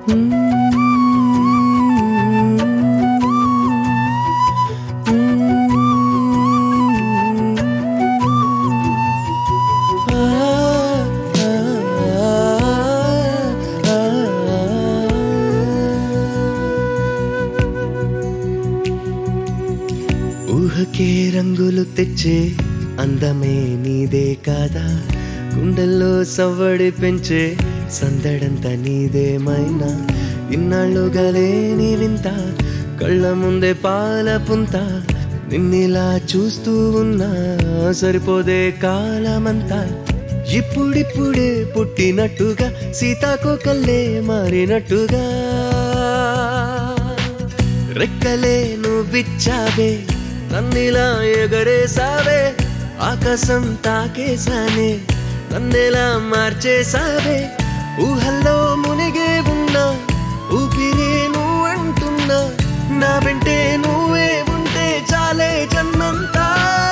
ఊహకే రంగులు తెచ్చే అందమే నీదే కాదా గుండెల్లో సవ్వడి పెంచే సందడంతా నీదేమైనా ఇన్నాళ్ళుగా లేని వింత కళ్ళ ముందే పాల పుంత నిన్నిలా చూస్తూ ఉన్నా సరిపోదే కాలమంతా ఇప్పుడిప్పుడే పుట్టినట్టుగా సీతాకోకల్లే మారినట్టుగా రెక్కలే నువ్విచ్చావే నన్నిలా ఎగరేసావే ఆకాశం తాకేసానే నన్నెలా మార్చేసావే ఊహల్లో మునిగే ఉన్నా ఊపిరే నువ్వంటున్నా నా వెంటే నువ్వే ఉంటే చాలే జన్మంతా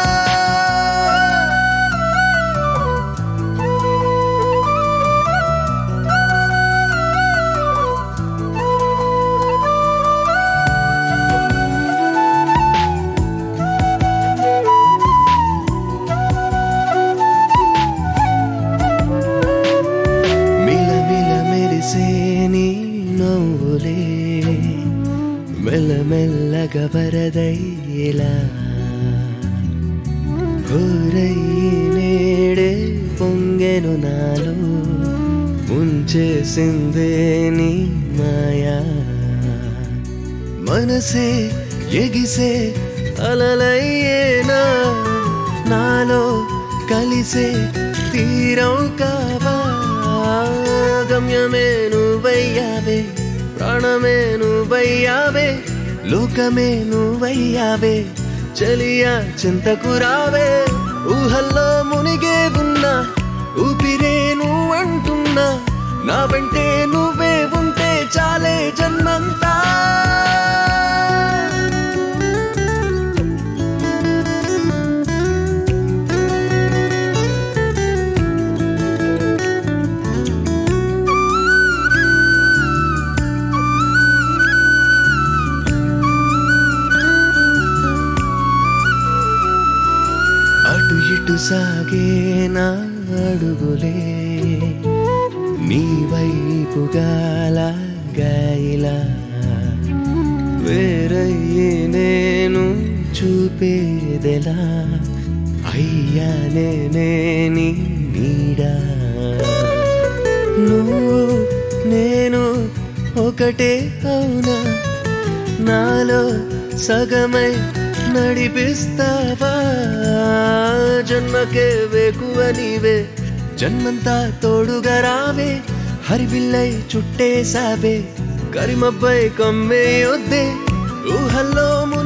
మిలమిల మెరిసే నీ నవ్వులే మెల్లమెల్లగా వరదయ్యేలా ఊరయ్యి నేడే పొంగెను నాలో ముంచేసిందే నీ మాయా మనసే ఎగిసే అలలయ్యేనా నాలో కలిసే తీరం కావా గమ్యమే నువ్వయ్యావే ప్రాణమే నువ్వయ్యావే లోకమే నువ్వయ్యావే చలియా చింతకు రావే ఊహల్లో మునిగే ఉన్నా ఊపిరే నువ్వంటున్నా నా వెంటే నువ్వే ఉంటే చాలే జన్మంతా అటు ఇటు సాగే నా అడుగులే నీ వైపుగా లాగాయిలా వేరయ్యి నేను చూపేదెలా అయ్యానే నీ నీడా నువ్వు నేను ఒకటే అవునా నాలో సగమై నడిపిస్తావా జన్మకే వేకువ నీవే జన్మంతా తోడుగా రావే హరివిల్లై చుట్టేసావే కరిమబ్బై కమ్మే వద్దే ఊహల్లో